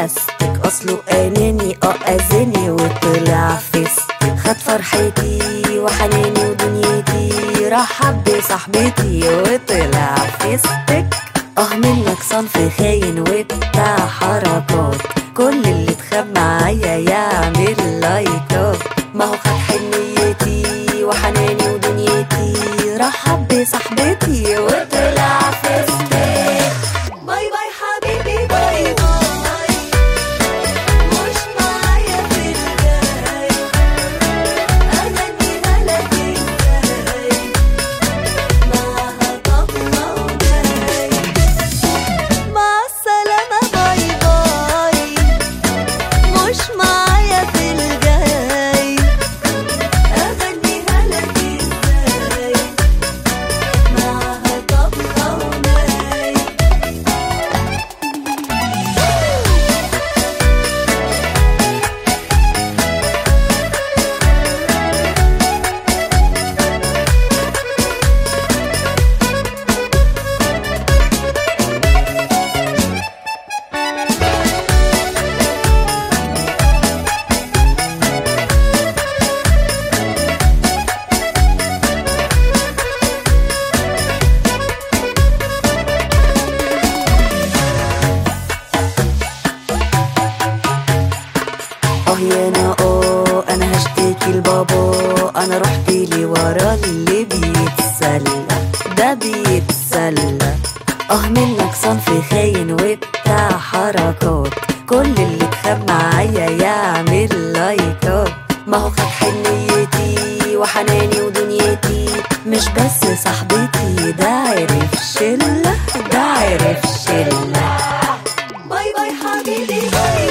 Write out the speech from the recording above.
بلاستيك اصله اناني اه اذاني وطلع فيستك خد فرحتي وحناني ودنيتي رحب بصاحبتي وطلع فيستك اه منك صنف خاين وبتاع حركات كل اللي تخاب معايا يعمل لايكات ما هو خد حنيتي وحناني ودنيتي رحب بصاحبتي وطلع فيستك باي باي حبيبي باي باي مش معايا في الجاي أغني هلك ازاي معاها طبلة وجاي مع السلامة باي باي مش معايا في الجاي أغني هلك ازاي معاها طبلة وجاي اه يا انا اه انا هشتكي لبابا انا رحت لي ورا اللي بيتسلى ده بيتسلى اه منك صنف خاين وبتاع حركات كل اللي تخاب معايا يعمل لايكات ما هو خد حنيتي وحناني ودنيتي مش بس صاحبتي ده عرف شلة ده عرف شلة باي باي حبيبي باي